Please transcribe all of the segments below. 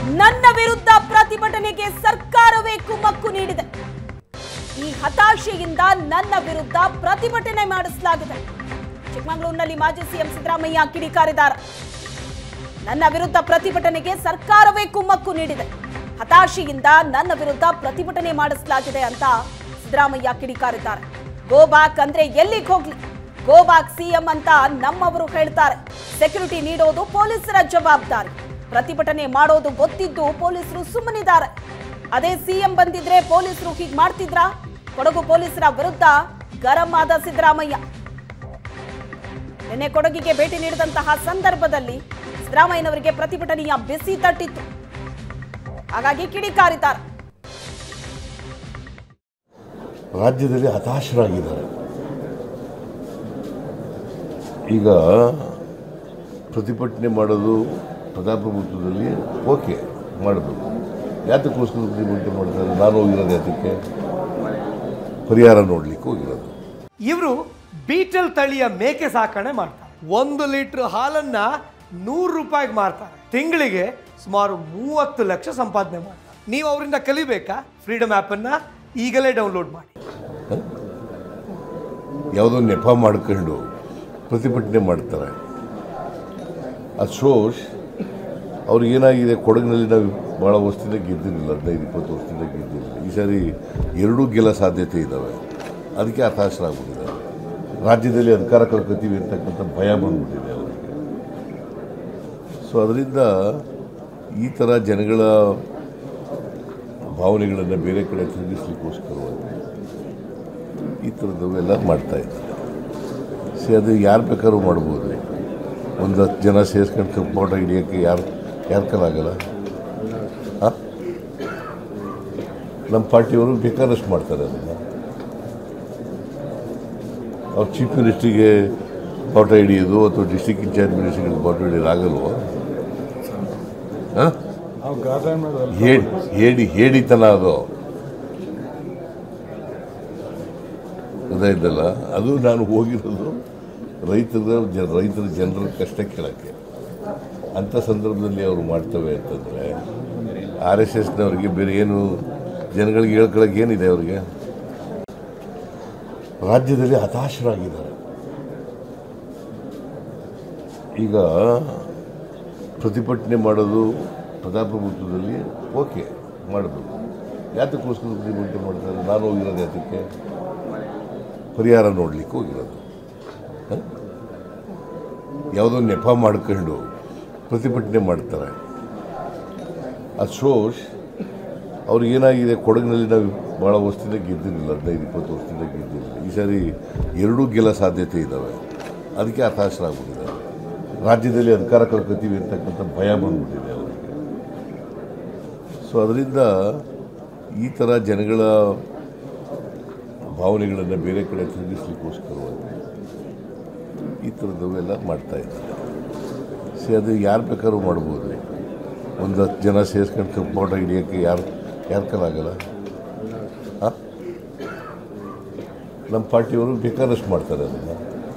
ನನ್ನ ವಿರುದ್ಧ ಪ್ರತಿಭಟನೆಗೆ ಸರ್ಕಾರವೇ ಕುಮ್ಮಕ್ಕು ನೀಡಿದೆ ಈ ಹತಾಶೆಯಿಂದ ನನ್ನ ವಿರುದ್ಧ ಪ್ರತಿಭಟನೆ ಮಾಡಿಸಲಾಗಿದೆ ಚಿಕ್ಕಮಗಳೂರಿನಲ್ಲಿ ಮಾಜಿ ಸಿಎಂ ಸಿದ್ದರಾಮಯ್ಯ ಕಿಡಿಕಾರಿದ್ದಾರೆ ನನ್ನ ವಿರುದ್ಧ ಪ್ರತಿಭಟನೆಗೆ ಸರ್ಕಾರವೇ ಕುಮ್ಮಕ್ಕು ನೀಡಿದೆ ಹತಾಶೆಯಿಂದ ನನ್ನ ವಿರುದ್ಧ ಪ್ರತಿಭಟನೆ ಮಾಡಿಸಲಾಗಿದೆ ಅಂತ ಸಿದ್ದರಾಮಯ್ಯ ಕಿಡಿಕಾರಿದ್ದಾರೆ ಗೋ ಬ್ಯಾಕ್ ಅಂದ್ರೆ ಎಲ್ಲಿಗೆ ಹೋಗ್ಲಿ ಗೋ ಬ್ಯಾಕ್ ಸಿಎಂ ಅಂತ ನಮ್ಮವರು ಹೇಳ್ತಾರೆ ಸೆಕ್ಯೂರಿಟಿ ನೀಡೋದು ಪೊಲೀಸರ ಜವಾಬ್ದಾರಿ ಪ್ರತಿಭಟನೆ ಮಾಡೋದು ಗೊತ್ತಿದ್ದು ಪೊಲೀಸರು ಸುಮ್ಮನಿದ್ದಾರೆ ಅದೇ ಸಿಎಂ ಬಂದಿದ್ರೆ ಪೊಲೀಸರು ಹೀಗೆ ಮಾಡ್ತಿದ್ರಾ ಕೊಡಗು ಪೊಲೀಸರ ವಿರುದ್ಧ ಗರಂ ಆದ ಸಿದ್ದರಾಮಯ್ಯ ನಿನ್ನೆ ಕೊಡಗಿಗೆ ಭೇಟಿ ನೀಡಿದಂತಹ ಸಂದರ್ಭದಲ್ಲಿ ಸಿದ್ದರಾಮಯ್ಯನವರಿಗೆ ಪ್ರತಿಭಟನೆಯ ಬಿಸಿ ತಟ್ಟಿತ್ತು ಹಾಗಾಗಿ ಕಿಡಿಕಾರಿದ್ದಾರೆ ರಾಜ್ಯದಲ್ಲಿ ಹತಾಶರಾಗಿದ್ದಾರೆ ಈಗ ಪ್ರತಿಭಟನೆ ಮಾಡೋದು ಪ್ರಜಾಪ್ರಭುತ್ವದಲ್ಲಿ ಓಕೆ ಮಾಡಬೇಕು ಯಾತಕ್ಕೋಸ್ಕರ ಪ್ರತಿಭಟನೆ ಮಾಡ್ತಾರೆ ನಾನು ಹೋಗಿರೋದು ಯಾತಕ್ಕೆ ಪರಿಹಾರ ನೋಡ್ಲಿಕ್ಕೆ ಹೋಗಿರೋದು ಇವರು ಬೀಟಲ್ ತಳಿಯ ಮೇಕೆ ಸಾಕಣೆ ಮಾಡ್ತಾರೆ ಒಂದು ಲೀಟರ್ ಹಾಲನ್ನ ನೂರು ರೂಪಾಯಿಗೆ ಮಾರ್ತಾರೆ ತಿಂಗಳಿಗೆ ಸುಮಾರು ಮೂವತ್ತು ಲಕ್ಷ ಸಂಪಾದನೆ ಮಾಡ್ತಾರೆ ನೀವು ಅವರಿಂದ ಕಲಿಬೇಕಾ ಫ್ರೀಡಮ್ ಆ್ಯಪನ್ನು ಈಗಲೇ ಡೌನ್ಲೋಡ್ ಮಾಡಿ ಯಾವುದೋ ನೆಪ ಮಾಡ್ಕೊಂಡು ಪ್ರತಿಭಟನೆ ಮಾಡ್ತಾರೆ ಅದು ಶೋಸ್ ಅವ್ರಿಗೇನಾಗಿದೆ ಕೊಡಗಿನಲ್ಲಿ ನಾವು ಭಾಳ ವರ್ಷದಿಂದ ಗೆದ್ದಿರಲಿಲ್ಲ ಹದಿನೈದು ಇಪ್ಪತ್ತು ವರ್ಷದಿಂದ ಗೆದ್ದಿರಲಿಲ್ಲ ಈ ಸಾರಿ ಎರಡೂ ಗೆಲ್ಲ ಸಾಧ್ಯತೆ ಇದ್ದಾವೆ ಅದಕ್ಕೆ ಹತಾಶರಾಗ್ಬಿಟ್ಟಿದ್ದಾರೆ ರಾಜ್ಯದಲ್ಲಿ ಅಧಿಕಾರ ಕಳ್ಕೊತೀವಿ ಅಂತಕ್ಕಂಥ ಭಯ ಬಂದ್ಬಿಟ್ಟಿದೆ ಅವರಿಗೆ ಸೊ ಅದರಿಂದ ಈ ಥರ ಜನಗಳ ಭಾವನೆಗಳನ್ನು ಬೇರೆ ಕಡೆ ತಿರುಗಿಸ್ಲಿಕ್ಕೋಸ್ಕರವಾಗಿ ಈ ಥರದವೆಲ್ಲ ಮಾಡ್ತಾ ಇದ್ದಾರೆ ಸಿ ಅದು ಯಾರು ಬೇಕಾದ್ರೂ ಮಾಡ್ಬೋದು ಒಂದು ಹತ್ತು ಜನ ಸೇರ್ಸ್ಕೊಂಡು ಕಂಪೌಂಡ ಹಿಡಿಯೋಕ್ಕೆ ಯಾರು ಯಾರ ಕಲಾಗಲ್ಲ ಹಾಂ ನಮ್ಮ ಪಾರ್ಟಿಯವರು ಬೇಕಾದಷ್ಟು ಮಾಡ್ತಾರೆ ಅದನ್ನು ಅವ್ರು ಚೀಫ್ ಮಿನಿಸ್ಟ್ರಿಗೆ ಬಾವುಟ ಹಿಡಿಯೋದು ಅಥವಾ ಡಿಸ್ಟಿಕ್ ಇನ್ಚಾರ್ಜ್ ಮಿನಿಸ್ಟ್ರಿಗೆ ಬಾವುಟ ಹಿಡಿಯೋದು ಆಗಲ್ವೋ ಹಾಂ ಹೇಳಿ ಹೇಳಿ ಹೇಳಿತನ ಅದು ಇದ್ದಲ್ಲ ಅದು ನಾನು ಹೋಗಿರೋದು ರೈತರ ಜ ರೈತರ ಜನರ ಕಷ್ಟ ಕೇಳೋಕ್ಕೆ ಅಂಥ ಸಂದರ್ಭದಲ್ಲಿ ಅವರು ಮಾಡ್ತವೆ ಅಂತಂದರೆ ಆರ್ ಎಸ್ ಎಸ್ನವ್ರಿಗೆ ಬೇರೆ ಏನು ಜನಗಳಿಗೆ ಹೇಳ್ಕೊಳಕ್ಕೆ ಏನಿದೆ ಅವ್ರಿಗೆ ರಾಜ್ಯದಲ್ಲಿ ಹತಾಶರಾಗಿದ್ದಾರೆ ಈಗ ಪ್ರತಿಭಟನೆ ಮಾಡೋದು ಪ್ರಜಾಪ್ರಭುತ್ವದಲ್ಲಿ ಓಕೆ ಮಾಡಬೇಕು ಯಾತಕ್ಕೋಸ್ಕರ ಪ್ರತಿಭಟನೆ ಮಾಡ್ತಾರೆ ನಾನು ಹೋಗಿರೋದು ಯಾತಕ್ಕೆ ಪರಿಹಾರ ನೋಡ್ಲಿಕ್ಕೆ ಹೋಗಿರೋದು ಹ? ಯಾವುದೋ ನೆಪ ಮಾಡ್ಕೊಂಡು ಪ್ರತಿಭಟನೆ ಮಾಡ್ತಾರೆ ಅದು ಶೋಸ್ ಅವ್ರಿಗೇನಾಗಿದೆ ಕೊಡಗಿನಲ್ಲಿ ನಾವು ಭಾಳ ವರ್ಷದಿಂದ ಗೆದ್ದಿರಲಿಲ್ಲ ಹದಿನೈದು ಇಪ್ಪತ್ತು ವರ್ಷದಿಂದ ಗೆದ್ದಿರಲಿಲ್ಲ ಈ ಸಾರಿ ಎರಡೂ ಗೆಲ್ಲ ಸಾಧ್ಯತೆ ಇದ್ದಾವೆ ಅದಕ್ಕೆ ಹತಾಶರಾಗ್ಬಿಟ್ಟಿದ್ದಾರೆ ರಾಜ್ಯದಲ್ಲಿ ಅಧಿಕಾರ ಕಳ್ಕೊತೀವಿ ಅಂತಕ್ಕಂಥ ಭಯ ಬಂದ್ಬಿಟ್ಟಿದೆ ಅವರಿಗೆ ಸೊ ಅದರಿಂದ ಈ ಥರ ಜನಗಳ ಭಾವನೆಗಳನ್ನು ಬೇರೆ ಕಡೆ ತಿರುಗಿಸ್ಲಿಕ್ಕೋಸ್ಕರವಾಗಿ ಈ ಥರದವೆಲ್ಲ ಮಾಡ್ತಾ ಇದ್ದಾರೆ ಸಿ ಅದು ಯಾರು ಬೇಕಾದ್ರೂ ಮಾಡ್ಬೋದು ಒಂದು ಹತ್ತು ಜನ ಸೇರ್ಸ್ಕೊಂಡು ಕಂಪೌಂಡ ಹಿಡಿಯೋಕ್ಕೆ ಯಾರು ಯಾರ ಕಲಾಗಲ್ಲ ಹಾಂ ನಮ್ಮ ಪಾರ್ಟಿಯವರು ಬೇಕಾದಷ್ಟು ಮಾಡ್ತಾರೆ ಅದನ್ನು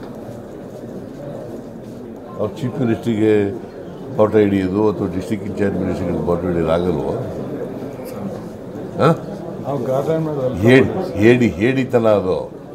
ಅವ್ರು ಚೀಫ್ ಮಿನಿಸ್ಟ್ರಿಗೆ ಬಾವುಟ ಹಿಡಿಯೋದು ಅಥವಾ ಡಿಸ್ಟಿಕ್ ಇನ್ಚಾರ್ಜ್ ಮಿನಿಸ್ಟ್ರಿಗೆ ಬಾವುಟ ಹಿಡಿಯೋದು ಆಗಲ್ವೋ ಹಾಂ ಹೇಳಿ ಹೇಳಿ ಹೇಳಿತನ ಅದು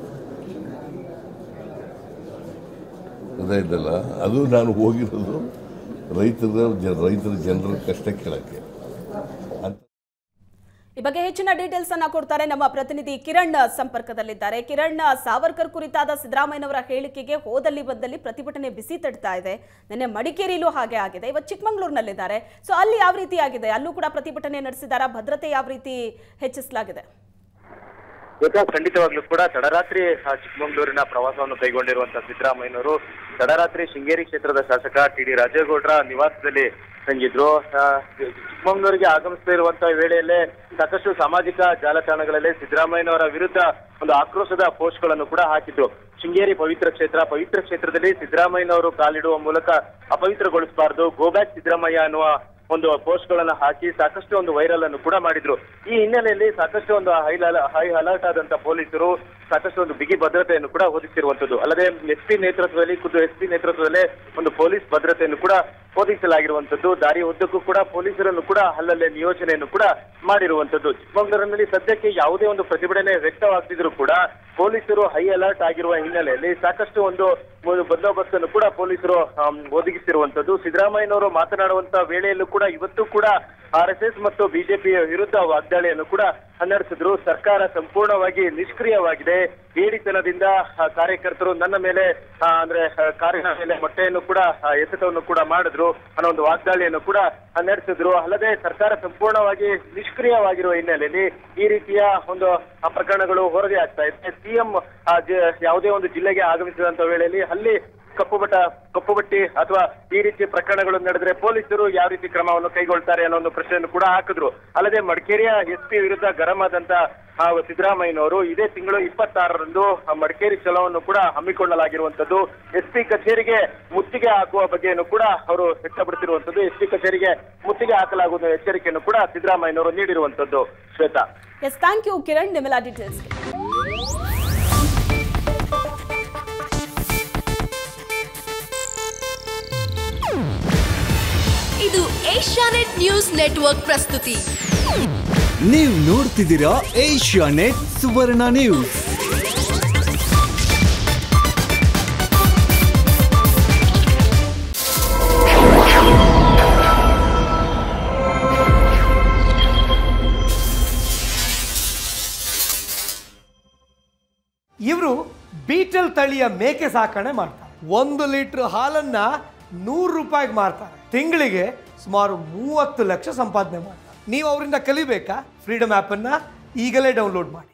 ಇದ್ದಲ್ಲ ಅದು ನಾನು ಹೋಗಿರೋದು ರೈತರ ಜ ರೈತರ ಜನರ ಕಷ್ಟ ಕೇಳೋಕ್ಕೆ ಅಂತ ಈ ಬಗ್ಗೆ ಹೆಚ್ಚಿನ ಡೀಟೇಲ್ಸ್ ಅನ್ನ ಕೊಡ್ತಾರೆ ನಮ್ಮ ಪ್ರತಿನಿಧಿ ಕಿರಣ್ ಸಂಪರ್ಕದಲ್ಲಿದ್ದಾರೆ ಕಿರಣ್ ಸಾವರ್ಕರ್ ಕುರಿತಾದ ಸಿದ್ದರಾಮಯ್ಯನವರ ಹೇಳಿಕೆಗೆ ಹೋದಲ್ಲಿ ಬಂದಲ್ಲಿ ಪ್ರತಿಭಟನೆ ಬಿಸಿ ತಡ್ತಾ ಇದೆ ನಿನ್ನೆ ಮಡಿಕೇರಿಲೂ ಹಾಗೆ ಆಗಿದೆ ಇವತ್ತು ಚಿಕ್ಕಮಂಗ್ಳೂರಿನಲ್ಲಿದ್ದಾರೆ ಸೊ ಅಲ್ಲಿ ಯಾವ ರೀತಿ ಆಗಿದೆ ಅಲ್ಲೂ ಕೂಡ ಪ್ರತಿಭಟನೆ ನಡೆಸಿದಾರ ಭದ್ರತೆ ಯಾವ ರೀತಿ ಹೆಚ್ಚಿಸಲಾಗಿದೆ ಈಗ ಖಂಡಿತವಾಗ್ಲೂ ಕೂಡ ತಡರಾತ್ರಿ ಆ, ಚಿಕ್ಕಮಗಳೂರಿನ ಪ್ರವಾಸವನ್ನು ಕೈಗೊಂಡಿರುವಂತಹ ಸಿದ್ದರಾಮಯ್ಯನವರು ತಡರಾತ್ರಿ ಶೃಂಗೇರಿ ಕ್ಷೇತ್ರದ ಶಾಸಕ ಟಿ ಡಿ ರಾಜೇಗೌಡರ ನಿವಾಸದಲ್ಲಿ ತಂಗಿದ್ರು ಆ, ಚಿಕ್ಕಮಗಳೂರಿಗೆ ಆಗಮಿಸ್ತಾ ಇರುವಂತಹ ವೇಳೆಯಲ್ಲೇ ಸಾಕಷ್ಟು ಸಾಮಾಜಿಕ ಜಾಲತಾಣಗಳಲ್ಲಿ ಸಿದ್ದರಾಮಯ್ಯನವರ ವಿರುದ್ಧ ಒಂದು ಆಕ್ರೋಶದ ಪೋಸ್ಟ್ಗಳನ್ನು ಕೂಡ ಹಾಕಿದ್ರು ಶೃಂಗೇರಿ ಪವಿತ್ರ ಕ್ಷೇತ್ರ ಪವಿತ್ರ ಕ್ಷೇತ್ರದಲ್ಲಿ ಸಿದ್ದರಾಮಯ್ಯನವರು ಕಾಲಿಡುವ ಮೂಲಕ ಅಪವಿತ್ರಗೊಳಿಸಬಾರದು ಗೋ ಬ್ಯಾಕ್ ಸಿದ್ದರಾಮಯ್ಯ ಅನ್ನುವ ಒಂದು ಪೋಸ್ಟ್ ಗಳನ್ನ ಹಾಕಿ ಸಾಕಷ್ಟು ಒಂದು ವೈರಲ್ ಅನ್ನು ಕೂಡ ಮಾಡಿದ್ರು ಈ ಹಿನ್ನೆಲೆಯಲ್ಲಿ ಸಾಕಷ್ಟು ಒಂದು ಹೈ ಹೈ ಅಲರ್ಟ್ ಆದಂತ ಪೊಲೀಸರು ಸಾಕಷ್ಟು ಒಂದು ಬಿಗಿ ಭದ್ರತೆಯನ್ನು ಕೂಡ ಒದಗಿಸಿರುವಂತದ್ದು ಅಲ್ಲದೆ ಎಸ್ ಪಿ ನೇತೃತ್ವದಲ್ಲಿ ಖುದ್ದು ಎಸ್ ಪಿ ನೇತೃತ್ವದಲ್ಲೇ ಒಂದು ಪೊಲೀಸ್ ಭದ್ರತೆಯನ್ನು ಕೂಡ ಒದಗಿಸಲಾಗಿರುವಂತದ್ದು ದಾರಿ ಉದ್ದಕ್ಕೂ ಕೂಡ ಪೊಲೀಸರನ್ನು ಕೂಡ ಅಲ್ಲಲ್ಲೇ ನಿಯೋಜನೆಯನ್ನು ಕೂಡ ಮಾಡಿರುವಂತದ್ದು ಚಿಕ್ಕಮಗಳೂರಿನಲ್ಲಿ ಸದ್ಯಕ್ಕೆ ಯಾವುದೇ ಒಂದು ಪ್ರತಿಭಟನೆ ವ್ಯಕ್ತವಾಗ್ತಿದ್ರು ಕೂಡ ಪೊಲೀಸರು ಹೈ ಅಲರ್ಟ್ ಆಗಿರುವ ಹಿನ್ನೆಲೆಯಲ್ಲಿ ಸಾಕಷ್ಟು ಒಂದು ಒಂದು ಬಂದೋಬಸ್ತ್ ಅನ್ನು ಕೂಡ ಪೊಲೀಸರು ಆಮ್, ಒದಗಿಸಿರುವಂತದ್ದು ಸಿದ್ದರಾಮಯ್ಯನವರು ಮಾತನಾಡುವಂತ ವೇಳೆಯಲ್ಲೂ ಕೂಡ ಇವತ್ತು ಕೂಡ ಆರ್ ಎಸ್ ಎಸ್ ಮತ್ತು ಬಿಜೆಪಿಯ ವಿರುದ್ಧ ವಾಗ್ದಾಳಿಯನ್ನು ಕೂಡ ನಡೆಸಿದ್ರು ಸರ್ಕಾರ ಸಂಪೂರ್ಣವಾಗಿ ನಿಷ್ಕ್ರಿಯವಾಗಿದೆ ಹೇಡಿತನದಿಂದ ಆ, ಕಾರ್ಯಕರ್ತರು ನನ್ನ ಮೇಲೆ ಆ, ಅಂದ್ರೆ ಆ, ಕಾರಿನ ಮೇಲೆ ಮೊಟ್ಟೆಯನ್ನು ಕೂಡ ಆ, ಎಸೆತವನ್ನು ಕೂಡ ಮಾಡಿದ್ರು ಅನ್ನೋ ಒಂದು ವಾಗ್ದಾಳಿಯನ್ನು ಕೂಡ ಆ, ನಡೆಸಿದ್ರು ಅಲ್ಲದೆ ಸರ್ಕಾರ ಸಂಪೂರ್ಣವಾಗಿ ನಿಷ್ಕ್ರಿಯವಾಗಿರುವ ಹಿನ್ನೆಲೆಯಲ್ಲಿ ಈ ರೀತಿಯ ಒಂದು ಆ, ಪ್ರಕರಣಗಳು ಹೊರಗೆ ಆಗ್ತಾ ಇದೆ ಸಿಎಂ ಯಾವುದೇ ಒಂದು ಜಿಲ್ಲೆಗೆ ಆಗಮಿಸಿದಂತ ವೇಳೆಯಲ್ಲಿ ಅಲ್ಲಿ ಕಪ್ಪು ಬಟ್ಟ ಕಪ್ಪು ಬಟ್ಟಿ ಅಥವಾ ಈ ರೀತಿ ಪ್ರಕರಣಗಳು ನಡೆದ್ರೆ ಪೊಲೀಸರು ಯಾವ ರೀತಿ ಕ್ರಮವನ್ನು ಕೈಗೊಳ್ತಾರೆ ಅನ್ನೋ ಒಂದು ಪ್ರಶ್ನೆಯನ್ನು ಕೂಡ ಹಾಕಿದ್ರು ಅಲ್ಲದೆ ಮಡಿಕೇರಿಯ ಎಸ್ ಪಿ ವಿರುದ್ಧ ಗರಂ ಆದಂತ ಆ, ಸಿದ್ದರಾಮಯ್ಯನವರು ಇದೇ ತಿಂಗಳು ಇಪ್ಪತ್ತಾರರಂದು ಆ ಮಡಿಕೇರಿ ಚಲೋವನ್ನು ಕೂಡ ಹಮ್ಮಿಕೊಳ್ಳಲಾಗಿರುವಂತದ್ದು ಎಸ್ ಪಿ ಕಚೇರಿಗೆ ಮುತ್ತಿಗೆ ಹಾಕುವ ಬಗ್ಗೆಯನ್ನು ಕೂಡ ಅವರು ವ್ಯಕ್ತಪಡಿಸಿರುವಂತದ್ದು ಎಸ್ ಪಿ ಕಚೇರಿಗೆ ಮುತ್ತಿಗೆ ಹಾಕಲಾಗುವ ಎಚ್ಚರಿಕೆಯನ್ನು ಕೂಡ ಸಿದ್ದರಾಮಯ್ಯನವರು ನೀಡಿರುವಂತದ್ದು Shweta yes thank you Kiran ನಿಮ್ಮೆಲ್ಲ ಡೀಟೇಲ್ಸ್ಗೆ ಇದು ಏಷ್ಯಾನೆಟ್ ನ್ಯೂಸ್ ನೆಟ್ವರ್ಕ್ ಪ್ರಸ್ತುತಿ ನೀವು ನೋಡ್ತಿದ್ದೀರಾ ಏಷ್ಯಾ ನೆಟ್ ಸುವರ್ಣ ನ್ಯೂಸ್ ಇವರು ಬೀಟಲ್ ತಳಿಯ ಮೇಕೆ ಸಾಕಣೆ ಮಾಡ್ತಾರೆ ಒಂದು ಲೀಟರ್ ಹಾಲನ್ನ ನೂರು ರೂಪಾಯಿಗೆ ಮಾರ್ತಾರೆ ತಿಂಗಳಿಗೆ ಸುಮಾರು ಮೂವತ್ತು ಲಕ್ಷ ಸಂಪಾದನೆ ಮಾಡ್ತಾರೆ ನೀವು ಅವರಿಂದ ಕಲಿಬೇಕಾ ಫ್ರೀಡಮ್ ಆ್ಯಪನ್ನು ಈಗಲೇ ಡೌನ್ಲೋಡ್ ಮಾಡಿ